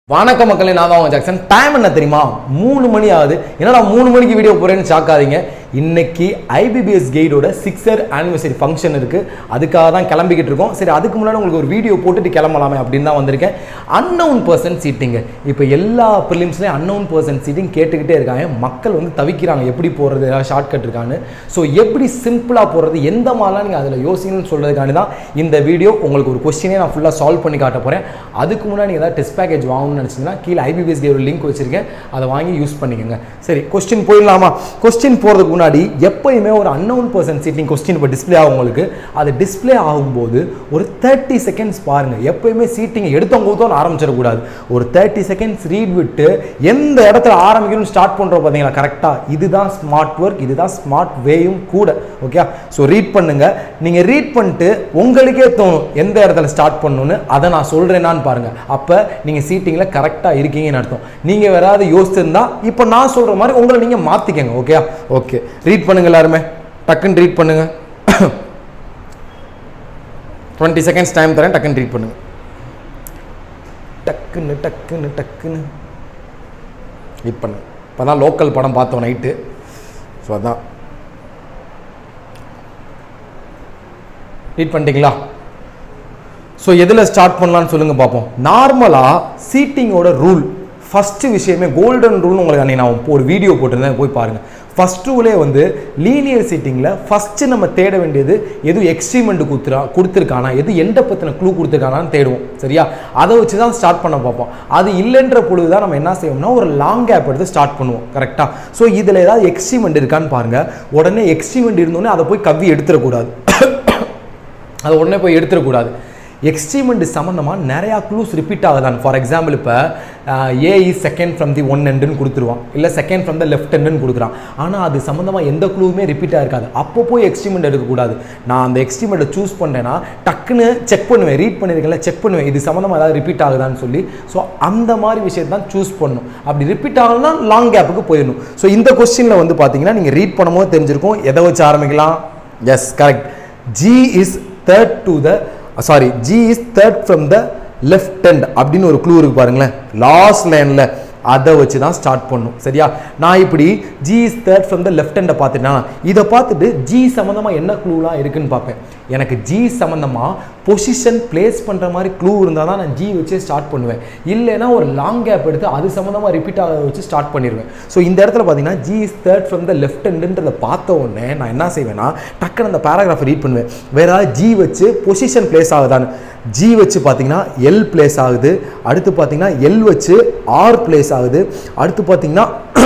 வணக்க மக்களே நான் தான் உங்க ஜாக்சன் டைம் என்ன தெரியுமா மூணு மணி ஆகுது என்னடா மூணு மணிக்கு வீடியோ போறேன்னு ஷாக்காதீங்க இன்னைக்கு ஐபிபிஎஸ் கைடோட சிக்ஸர் ஆனிவர்சரி ஃபங்க்ஷன் இருக்கு அதுக்காக தான் கிளம்பிக்கிட்டு இருக்கோம் சரி அதுக்கு முன்னாடி உங்களுக்கு ஒரு வீடியோ போட்டுட்டு கிளம்பலாமே அப்படின்னு தான் வந்திருக்கேன் அன்னவுன் பர்சன் சீட்டிங்க இப்போ எல்லா ப்ரிலிம்ஸ்லேயும் அன்னவுன் பர்சன் சீட்டிங் கேட்டுக்கிட்டே இருக்காங்க மக்கள் வந்து தவிக்கிறாங்க எப்படி போடுறது ஏதாவது ஷார்ட்கட் இருக்கான்னு ஸோ எப்படி சிம்பிளாக போடுறது எந்த மாதிரிலாம் நீங்கள் அதில் யோசிக்கணும்னு சொல்கிறதுக்காண்டி தான் இந்த வீடியோ உங்களுக்கு ஒரு கொஸ்டினே நான் ஃபுல்லாக சால்வ் பண்ணி காட்ட போகிறேன் அதுக்கு முன்னாடி நீங்கள் ஏதாவது டெஸ்ட் பேக்கேஜ் வாங்கணும்னு நினச்சிங்கன்னா கீழே ஐபிபிஎஸ் ஒரு லிங்க் வச்சிருக்கேன் அதை வாங்கி யூஸ் பண்ணிக்கோங்க சரி கொஸ்டின் போயிடலாமா கொஸ்டின் போகிறதுக்கு முன்னாடி எப்பயுமே ஒரு அன்னவுன் பர்சன் சீட்டிங் கொஸ்டின் இப்போ டிஸ்ப்ளே ஆகும் உங்களுக்கு அது டிஸ்ப்ளே ஆகும்போது ஒரு தேர்ட்டி செகண்ட்ஸ் பாருங்கள் எப்பயுமே சீட்டிங் எடுத்தவங்க ஊத்தோன்னு ஆரம்பிச்சிடக்கூடாது ஒரு தேர்ட்டி செகண்ட்ஸ் ரீட் விட்டு எந்த இடத்துல ஆரம்பிக்கணும்னு ஸ்டார்ட் பண்ணுறோம் பார்த்தீங்களா கரெக்டாக இதுதான் ஸ்மார்ட் ஒர்க் இதுதான் ஸ்மார்ட் வேயும் கூட ஓகே ஸோ ரீட் பண்ணுங்க நீங்கள் ரீட் பண்ணிட்டு உங்களுக்கே தோணும் எந்த இடத்துல ஸ்டார்ட் பண்ணணும்னு அதை நான் சொல்கிறேன்னான்னு பாருங்கள் அப்போ நீங்கள் சீட்டிங்கில் கரெக்டாக இருக்கீங்கன்னு அர்த்தம் நீங்கள் வேற ஏதாவது யோசிச்சிருந்தா இப்போ நான் சொல்கிற மாதிரி உங்களை நீங்கள் மாற்றிக்கங்க ஓகே ஓகே ரீட் பண்ணுங்க எல்லாருமே டக்குன்னு ரீட் பண்ணுங்க டுவெண்ட்டி செகண்ட்ஸ் டைம் தரேன் டக்குன்னு ரீட் பண்ணுங்க டக்குன்னு டக்குன்னு டக்குன்னு ரீட் பண்ணுங்க இப்போ தான் லோக்கல் படம் பார்த்தோம் நைட்டு ஸோ அதான் ரீட் பண்ணிட்டீங்களா ஸோ எதில் ஸ்டார்ட் பண்ணலாம்னு சொல்லுங்கள் பார்ப்போம் நார்மலாக சீட்டிங்கோட ரூல் ஃபஸ்ட்டு விஷயமே கோல்டன் ரூல்னு உங்களுக்கு அன்னைக்கு நான் ஒரு வீடியோ போட்டிருந்தேன் போய் பாருங்கள் ஃபஸ்ட் ரூலே வந்து லீனியர் சீட்டிங்கில் ஃபஸ்ட்டு நம்ம தேட வேண்டியது எது எக்ஸ்ட்ரீமெண்ட் கொடுத்துரா கொடுத்துருக்கானா எது எண்டை பற்றின க்ளூ கொடுத்துருக்கானான்னு தேடுவோம் சரியா அதை வச்சு தான் ஸ்டார்ட் பண்ண பார்ப்போம் அது இல்லைன்ற பொழுது தான் நம்ம என்ன செய்வோம்னா ஒரு லாங் கேப் எடுத்து ஸ்டார்ட் பண்ணுவோம் கரெக்டாக ஸோ இதில் ஏதாவது எக்ஸ்ட்ரீமெண்ட் இருக்கான்னு பாருங்கள் உடனே எக்ஸ்ட்ரீமெண்ட் இருந்தோடனே அதை போய் கவ்வி எடுத்துடக்கூடாது அதை உடனே போய் எடுத்துடக்கூடாது எக்ஸ்ட்ரீமெண்ட் சம்மந்தமாக நிறையா க்ளூஸ் ரிப்பீட் ஆகுதான் ஃபார் எக்ஸாம்பிள் இப்போ A is second from the one எண்டுன்னு கொடுத்துருவான் இல்லை செகண்ட் ஃப்ரம் த லெஃப்ட் எண்டுன்னு கொடுக்குறான் ஆனால் அது சம்மந்தமாக எந்த க்ளூவுமே ரிப்பீட்டாக இருக்காது அப்போ போய் எக்ஸ்ட்ரீமெண்ட் எடுக்கக்கூடாது நான் அந்த எக்ஸ்ட்ரீமெண்ட்டை சூஸ் பண்ணேன்னா டக்குன்னு செக் பண்ணுவேன் ரீட் பண்ணியிருக்கல செக் பண்ணுவேன் இது சம்மந்தமாக ஏதாவது ரிப்பீட் ஆகுதான்னு சொல்லி ஸோ அந்த மாதிரி விஷயத்தை தான் சூஸ் பண்ணணும் அப்படி ரிப்பீட் ஆகணும்னா லாங் கேப்புக்கு போயிடணும் ஸோ இந்த கொஸ்டினில் வந்து பார்த்தீங்கன்னா நீங்கள் ரீட் பண்ணும்போது தெரிஞ்சிருக்கும் எதை வச்சு ஆரம்பிக்கலாம் yes correct G is third to the sorry G is third from the left hand அப்படின்னு ஒரு க்ளூ இருக்கு பாருங்களேன் லாஸ்ட் லைனில் அதை வச்சு தான் ஸ்டார்ட் பண்ணும் சரியா நான் இப்படி G is third from the left ஹேண்டை பார்த்துட்டேன்னா இதை பார்த்துட்டு ஜி சம்மந்தமாக என்ன க்ளூலாம் இருக்குன்னு பார்ப்பேன் எனக்கு ஜி சம்மந்தமாக பொசிஷன் பிளேஸ் பண்ணுற மாதிரி க்ளூ இருந்தால் தான் நான் ஜி வச்சே ஸ்டார்ட் பண்ணுவேன் இல்லைன்னா ஒரு லாங் கேப் எடுத்து அது சம்மந்தமாக ரிப்பீட் ஆக வச்சு ஸ்டார்ட் பண்ணிடுவேன் ஸோ இந்த இடத்துல பார்த்தீங்கன்னா G is third from the left ஹேண்டுன்றதை பார்த்த உடனே நான் என்ன செய்வேன்னா டக்குன்னு அந்த பேராகிராஃப் ரீட் பண்ணுவேன் வேற ஏதாவது ஜி வச்சு பொசிஷன் பிளேஸ் ஆகுதான்னு ஜி வச்சு பார்த்தீங்கன்னா எல் பிளேஸ் ஆகுது அடுத்து பார்த்தீங்கன்னா எல் வச்சு ஆர் பிளேஸ் ஆகுது அடுத்து பார்த்தீங்கன்னா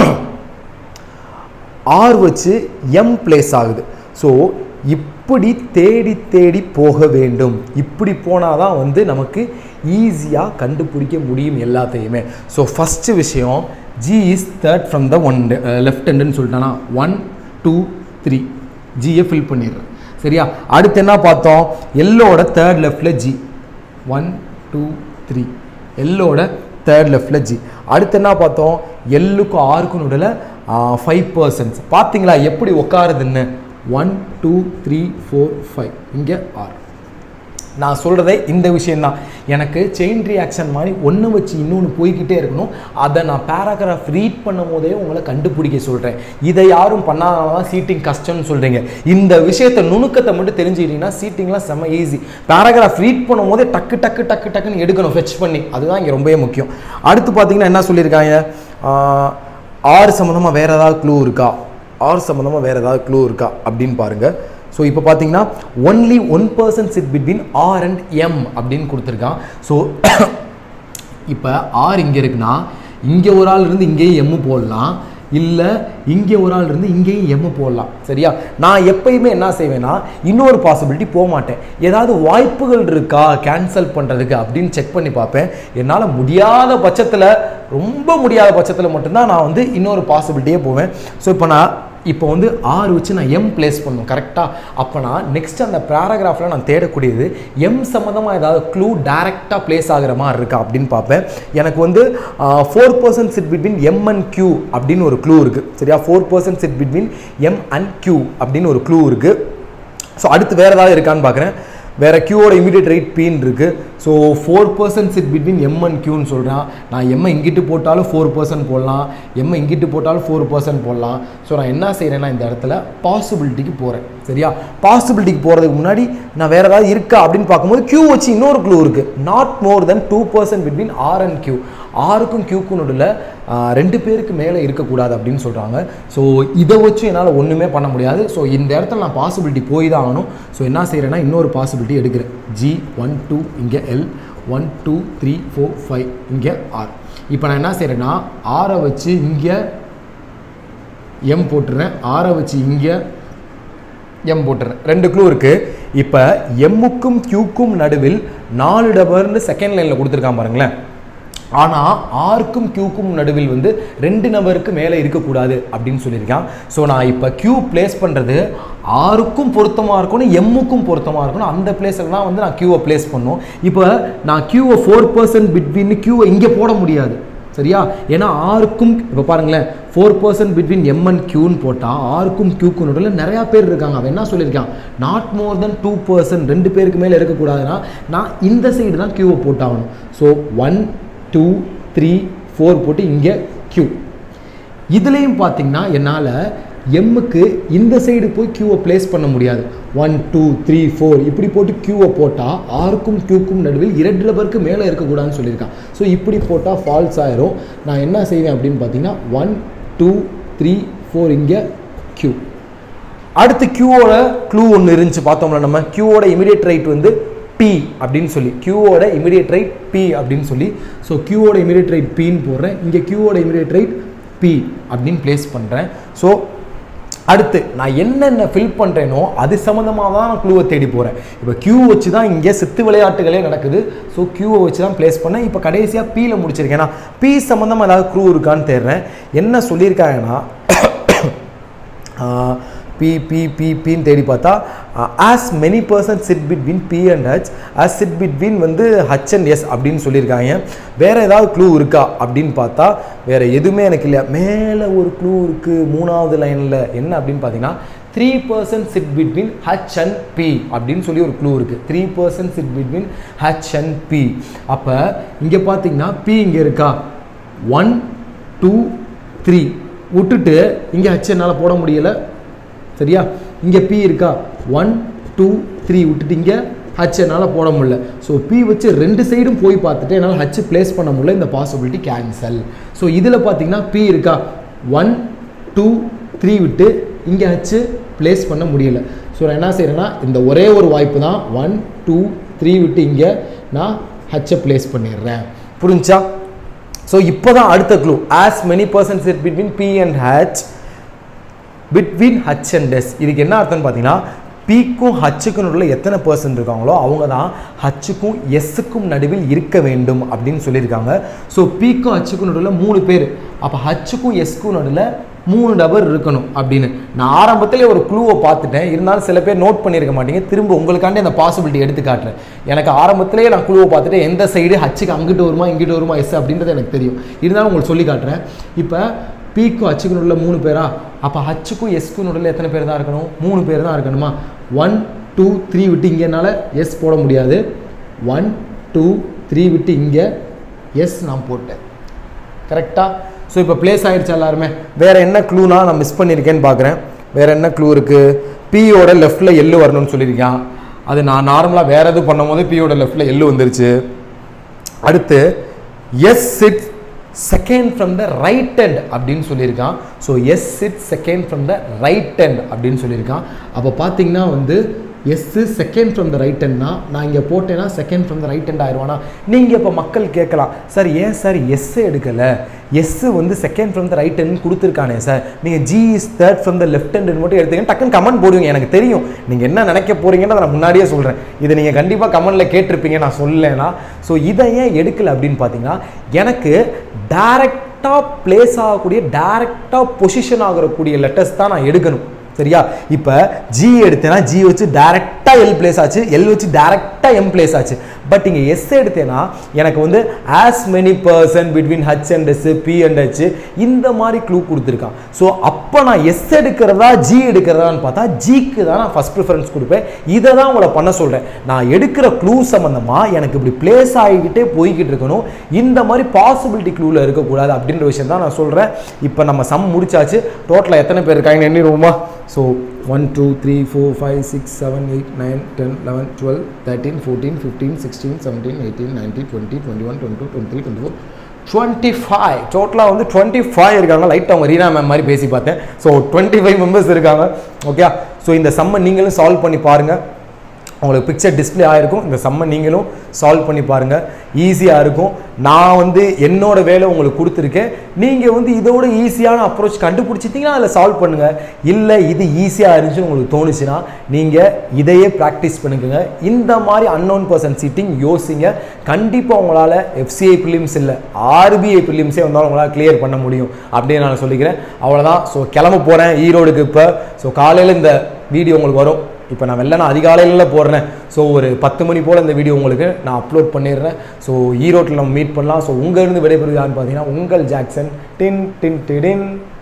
ஆர் வச்சு எம் பிளேஸ் ஆகுது ஸோ இப்படி தேடி தேடி போக வேண்டும் இப்படி போனால் தான் வந்து நமக்கு ஈஸியாக கண்டுபிடிக்க முடியும் எல்லாத்தையுமே ஸோ ஃபஸ்ட்டு விஷயம் G is third from the one left ஹேண்டுன்னு சொல்லிட்டேன்னா ஒன் டூ த்ரீ ஜியை ஃபில் பண்ணிடுறேன் சரியா அடுத்து என்ன பார்த்தோம் எல்லோட தேர்ட் லெஃப்டில் ஜி ஒன் டூ த்ரீ எல்லோட தேர்ட் லெஃப்டில் ஜி அடுத்து என்ன பார்த்தோம் எல்லுக்கும் ஆருக்கும் நடுவில் ஃபைவ் பர்சன்ட்ஸ் பார்த்தீங்களா எப்படி உட்காருதுன்னு one two three four five இங்கே ஆர் நான் சொல்கிறதே இந்த விஷயந்தான் எனக்கு செயின் ரியாக்ஷன் மாதிரி ஒன்று வச்சு இன்னொன்று போய்கிட்டே இருக்கணும் அதை நான் பேராகிராஃப் ரீட் பண்ணும் போதே உங்களை கண்டுபிடிக்க சொல்கிறேன் இதை யாரும் பண்ணாதனால தான் சீட்டிங் கஷ்டம்னு சொல்கிறீங்க இந்த விஷயத்தை நுணுக்கத்தை மட்டும் தெரிஞ்சுக்கிட்டீங்கன்னா சீட்டிங்லாம் செம்ம ஈஸி பேராகிராஃப் ரீட் பண்ணும் போதே டக்கு டக்கு டக்கு டக்குன்னு எடுக்கணும் ஃபெச் பண்ணி அதுதான் இங்கே ரொம்பவே முக்கியம் அடுத்து பார்த்தீங்கன்னா என்ன சொல்லியிருக்காங்க ஆறு சம்மந்தமாக வேறு ஏதாவது க்ளூ இருக்கா ஆர் சம்மந்தமாக வேறு ஏதாவது க்ளூ இருக்கா அப்படின்னு பாருங்கள் ஸோ இப்போ பார்த்தீங்கன்னா only one person sit between R and M அப்படின்னு கொடுத்துருக்கான் ஸோ இப்போ ஆர் இங்கே இருக்குன்னா இங்கே ஒரு ஆள் இருந்து இங்கேயும் எம்மு போடலாம் இல்லை இங்கே ஒரு ஆள் இருந்து இங்கேயும் எம்மு போடலாம் சரியா நான் எப்பயுமே என்ன செய்வேன்னா இன்னொரு பாசிபிலிட்டி போக மாட்டேன் ஏதாவது வாய்ப்புகள் இருக்கா கேன்சல் பண்ணுறதுக்கு அப்படின்னு செக் பண்ணி பார்ப்பேன் என்னால் முடியாத பட்சத்தில் ரொம்ப முடியாத பட்சத்தில் மட்டும்தான் நான் வந்து இன்னொரு பாசிபிலிட்டியே போவேன் ஸோ இப்போ நான் இப்போ வந்து ஆறு வச்சு நான் எம் பிளேஸ் பண்ணும் கரெக்டாக அப்போ நான் நெக்ஸ்ட் அந்த பேராகிராஃபில் நான் தேடக்கூடியது எம் சம்மந்தமாக ஏதாவது க்ளூ டேரெக்டாக பிளேஸ் ஆகிற மாதிரி இருக்கா அப்படின்னு பார்ப்பேன் எனக்கு வந்து four person sit between M and Q அப்படின்னு ஒரு க்ளூ இருக்குது சரியா four person sit between M and Q அப்படின்னு ஒரு க்ளூ இருக்குது ஸோ அடுத்து வேறு ஏதாவது இருக்கான்னு பார்க்குறேன் வேற கியூவோட இமீடியட் ரைட் பின்னு இருக்கு so four person sit between M and கியூன்னு சொல்கிறான் நான் எம்ஐ இங்கிட்டு போட்டாலும் ஃபோர் பர்சன்ட் போடலாம் எம்ஐ இங்கிட்டு போட்டாலும் ஃபோர் பர்சன்ட் போடலாம் ஸோ நான் என்ன செய்கிறேன்னா இந்த இடத்துல பாசிபிலிட்டிக்கு போகிறேன் சரியா பாசிபிலிட்டிக்கு போகிறதுக்கு முன்னாடி நான் வேறு ஏதாவது இருக்கா அப்படின்னு பார்க்கும்போது கியூ வச்சு இன்னொரு க்ளூ இருக்குது not more then two person between R and Q ஆருக்கும் கியூக்கும் நடுவில் ரெண்டு பேருக்கு மேலே இருக்கக்கூடாது அப்படின்னு சொல்கிறாங்க ஸோ இதை வச்சு என்னால் ஒன்றுமே பண்ண முடியாது ஸோ இந்த இடத்துல நான் பாசிபிலிட்டி போய் தான் ஆகணும் ஸோ என்ன செய்கிறேன்னா இன்னொரு பாசிபிலிட்டி எடுக்கிறேன் ஜி ஒன் டூ இங்கே L one two three four five இங்கே ஆர் இப்போ நான் என்ன செய்கிறேன்னா ஆரை வச்சு இங்கே எம் போட்டுறேன் ஆரை வச்சு இங்கே எம் போட்டுறேன் ரெண்டு க்ளூ இருக்குது இப்போ எம்முக்கும் கியூக்கும் நடுவில் நாலு டபர்னு செகண்ட் லைனில் கொடுத்துருக்கான் பாருங்களேன் ஆனால் ஆருக்கும் கியூக்கும் நடுவில் வந்து ரெண்டு நபருக்கு மேலே இருக்கக்கூடாது அப்படின்னு சொல்லியிருக்கான் ஸோ நான் இப்போ கியூ பிளேஸ் பண்ணுறது ஆருக்கும் பொருத்தமாக இருக்கணும் எம்முக்கும் பொருத்தமாக இருக்கணும் அந்த பிளேஸில் தான் வந்து நான் கியூவை பிளேஸ் பண்ணும் இப்போ நான் கியூவை ஃபோர் பர்சன்ட் பிட்வீன் கியூவை இங்கே போட முடியாது சரியா ஏன்னா ஆருக்கும் இப்போ பாருங்களேன் four person between M and கியூன்னு போட்டால் ஆருக்கும் கியூக்கும் நடுவில் நிறையா பேர் இருக்காங்க அவன் என்ன சொல்லியிருக்கான் not more then two person ரெண்டு பேருக்கு மேலே இருக்கக்கூடாதுன்னா நான் இந்த சைடு தான் கியூவை போட்டாகணும் so one two three four போட்டு இங்கே கியூ இதுலேயும் பார்த்தீங்கன்னா என்னால் எம்முக்கு இந்த சைடு போய் கியூவை ப்ளேஸ் பண்ண முடியாது ஒன் டூ த்ரீ ஃபோர் இப்படி போட்டு கியூவை போட்டால் ஆருக்கும் கியூக்கும் நடுவில் இரண்டு நபருக்கு மேலே இருக்கக்கூடாதுன்னு சொல்லியிருக்கான் ஸோ இப்படி போட்டால் ஃபால்ஸ் ஆயிரும் நான் என்ன செய்வேன் அப்படின்னு பார்த்தீங்கன்னா ஒன் டூ த்ரீ ஃபோர் இங்கே கியூ அடுத்து கியூவோட க்ளூ ஒன்று இருந்துச்சு பார்த்தோம்ல நம்ம கியூவோட இமிடியேட் ரைட் வந்து பி அப்படின்னு சொல்லி கியூவோட இமிடியேட் ரைட் பி அப்படின்னு சொல்லி ஸோ கியூவோட இமிடியேட் ரைட் பின்னு போடுறேன் இங்கே கியூவோட இமிடியேட் ரைட் பி அப்படின்னு ப்ளேஸ் பண்ணுறேன் ஸோ அடுத்து நான் என்னென்ன ஃபில் பண்ணுறேனோ அது சம்மந்தமாக தான் நான் க்ளூவை தேடி போகிறேன் இப்போ கியூ வச்சு தான் இங்கே சித்து விளையாட்டுகளே நடக்குது ஸோ கியூவை வச்சு தான் ப்ளேஸ் பண்ணேன் இப்போ கடைசியாக பியில் முடிச்சிருக்கேன் ஏன்னா பி சம்மந்தமாக ஏதாவது க்ளூ இருக்கான்னு தேடுறேன் என்ன சொல்லியிருக்காங்கன்னா பி பி பி பின்னு தேடி பார்த்தா as many person sit between P and H as sit between வந்து ஹச் அண்ட் எஸ் அப்படின்னு சொல்லியிருக்காங்க வேறு ஏதாவது க்ளூ இருக்கா அப்படின்னு பார்த்தா வேறு எதுவுமே எனக்கு இல்லை மேலே ஒரு க்ளூ இருக்குது மூணாவது லைனில் என்ன அப்படின்னு பார்த்தீங்கன்னா three person sit between H and P அப்படின்னு சொல்லி ஒரு க்ளூ இருக்குது three person sit between H and P அப்போ இங்கே பார்த்தீங்கன்னா பி இங்கே இருக்கா ஒன் டூ த்ரீ விட்டுட்டு இங்கே ஹச் என்னால் போட முடியலை சரியா இங்கே பி இருக்கா ஒன் டூ த்ரீ விட்டுட்டு இங்கே ஹச் என்னால் போட முடியல ஸோ பி வச்சு ரெண்டு சைடும் போய் பார்த்துட்டு என்னால் ஹச் ப்ளேஸ் பண்ண முடியல இந்த பாசிபிலிட்டி கேன்சல் ஸோ இதில் பார்த்தீங்கன்னா பி இருக்கா ஒன் டூ த்ரீ விட்டு இங்கே ஹச் ப்ளேஸ் பண்ண முடியல ஸோ நான் என்ன செய்கிறேன்னா இந்த ஒரே ஒரு வாய்ப்பு தான் ஒன் டூ த்ரீ விட்டு இங்கே நான் ஹச்சை ப்ளேஸ் பண்ணிடுறேன் புரிஞ்சா ஸோ இப்போ தான் அடுத்த clue as many persons it between P and H between H and S இதுக்கு என்ன அர்த்தம்னு பார்த்தீங்கன்னா பிக்கும் ஹச்சுக்கும் நடுவில் எத்தனை பர்சன்ட் இருக்காங்களோ அவங்க தான் ஹச்சுக்கும் எஸ்ஸுக்கும் நடுவில் இருக்க வேண்டும் அப்படின்னு சொல்லியிருக்காங்க ஸோ பிக்கும் ஹச்சுக்கும் நடுவில் மூணு பேர் அப்போ ஹச்சுக்கும் எஸ்க்கும் நடுவில் மூணு நபர் இருக்கணும் அப்படின்னு நான் ஆரம்பத்திலே ஒரு க்ளூவை பார்த்துட்டேன் இருந்தாலும் சில பேர் நோட் பண்ணியிருக்க மாட்டீங்க திரும்ப உங்களுக்காண்டி அந்த பாசிபிலிட்டி எடுத்து காட்டுறேன் எனக்கு ஆரம்பத்திலேயே நான் க்ளூவை பார்த்துட்டு எந்த சைடு ஹச்சுக்கு அங்கிட்டு வருமா இங்கிட்டு வருமா எஸ் அப்படின்றது எனக்கு தெரியும் இருந்தாலும் உங்களுக்கு சொல்லி காட்டுறேன் இப்போ பிக்கும் ஹச்சுக்கும் உள்ள மூணு பேரா அப்போ ஹச்சுக்கும் எஸ்க்கும் நடுவில் எத்தனை பேர் தான் இருக்கணும் மூணு பேர் தான் இருக்கணுமா ஒன் டூ த்ரீ விட்டு இங்கே என்னால் எஸ் போட முடியாது ஒன் டூ த்ரீ விட்டு இங்கே எஸ் நான் போட்டேன் கரெக்டாக ஸோ இப்போ ப்ளேஸ் ஆயிடுச்சு எல்லாருமே வேறு என்ன க்ளூனா நான் மிஸ் பண்ணியிருக்கேன்னு பார்க்குறேன் வேறு என்ன க்ளூ இருக்குது பியோட லெஃப்ட்டில் எள்ளு வரணும்னு சொல்லியிருக்கான் அது நான் நார்மலாக வேறு எதுவும் பண்ணும்போது பியோட லெஃப்ட்டில் எள்ளு வந்துருச்சு அடுத்து S sit second from the right hand அப்படின்னு சொல்லியிருக்கான் ஸோ S sit second from the right hand அப்படின்னு சொல்லியிருக்கான் அப்போ பார்த்தீங்கன்னா வந்து S second from the right ஹேண்ட்னா நான் இங்கே போட்டேன்னா second from the right hand ஆயிடுவானா நீங்கள் இப்போ மக்கள் கேட்கலாம் சார் ஏன் சார் எஸ்ஸு எடுக்கலை எஸ்ஸு வந்து second from the right hand கொடுத்துருக்கானே சார் நீங்கள் G is third from the left hand மட்டும் எடுத்தீங்கன்னா டக்குன்னு கமெண்ட் போடுவீங்க எனக்கு தெரியும் நீங்கள் என்ன நினைக்க போறீங்கன்னு நான் முன்னாடியே சொல்கிறேன் இதை நீங்கள் கண்டிப்பாக கமெண்ட்டில் கேட்டிருப்பீங்க நான் சொல்லலைன்னா ஸோ இதை ஏன் எடுக்கலை அப்படின்னு பார்த்தீங்கன்னா எனக்கு டேரெக்டாக ப்ளேஸ் ஆகக்கூடிய டேரெக்டாக பொசிஷன் ஆகக்கூடிய லெட்டர்ஸ் தான் நான் எடுக்கணும் சரியா இப்போ ஜி எடுத்தேன்னா ஜி வச்சு டேரெக்டாக எல் பிளேஸ் ஆச்சு எல் வச்சு டேரெக்டாக எம் பிளேஸ் ஆச்சு பட் இங்கே எஸ் எடுத்தேன்னா எனக்கு வந்து as many person between H and S P and H இந்த மாதிரி க்ளூ கொடுத்துருக்கான் ஸோ அப்போ நான் எஸ் எடுக்கிறதா ஜி எடுக்கிறதான்னு பார்த்தா ஜிக்கு தான் நான் ஃபஸ்ட் ப்ரிஃபரன்ஸ் கொடுப்பேன் இதை தான் உங்களை பண்ண சொல்கிறேன் நான் எடுக்கிற க்ளூ சம்மந்தமாக எனக்கு இப்படி பிளேஸ் ஆகிக்கிட்டே போய்கிட்டு இருக்கணும் இந்த மாதிரி பாசிபிலிட்டி க்ளூவில் இருக்கக்கூடாது அப்படின்ற விஷயம் தான் நான் சொல்கிறேன் இப்போ நம்ம சம் முடிச்சாச்சு டோட்டலாக எத்தனை பேர் இருக்காங்க எண்ணிடுவோமா so one two three four five six seven eight nine ten eleven twelve thirteen fourteen fifteen sixteen seventeen eighteen nineteen twenty twenty one twenty two twenty three twenty four twenty five டோட்டலாக வந்து twenty five இருக்காங்க light அவங்க Reena ma'am மாதிரி பேசி பார்த்தேன் so twenty five members இருக்காங்க okay so இந்த சம்மை நீங்களும் சால்வ் பண்ணி பாருங்கள் உங்களுக்கு பிக்சர் டிஸ்ப்ளே ஆகிருக்கும் இந்த சம்மை நீங்களும் சால்வ் பண்ணி பாருங்கள் ஈஸியாக இருக்கும் நான் வந்து என்னோட வேலை உங்களுக்கு கொடுத்துருக்கேன் நீங்கள் வந்து இதோட ஈஸியான அப்ரோச் கண்டுபிடிச்சிட்டிங்கன்னா அதில் சால்வ் பண்ணுங்கள் இல்லை இது ஈஸியாக இருந்துச்சுன்னு உங்களுக்கு தோணுச்சுன்னா நீங்கள் இதையே ப்ராக்டிஸ் பண்ணுங்க இந்த மாதிரி அன்னோன் பர்சன் சீட்டிங் யோசிங்க கண்டிப்பாக உங்களால் எஃப்சிஐ ப்ரிலிம்ஸ் இல்லை ஆர்பிஐ ப்ரிலிம்ஸே வந்தாலும் உங்களால் கிளியர் பண்ண முடியும் அப்படின்னு நான் சொல்லிக்கிறேன் அவ்வளோதான் ஸோ கிளம்ப போகிறேன் ஈரோடுக்கு இப்போ ஸோ காலையில் இந்த வீடியோ உங்களுக்கு வரும் இப்போ நான் வெளில நான் அதிகாலையில் போடுறேன் ஸோ ஒரு பத்து மணி போல் இந்த வீடியோ உங்களுக்கு நான் அப்லோட் பண்ணிடுறேன் ஸோ ஈரோட்டில் நம்ம மீட் பண்ணலாம் ஸோ உங்கள்கிருந்து விடைபெறுவது யாருன்னு பார்த்தீங்கன்னா உங்கள் ஜாக்சன் டின் டின் டிடின்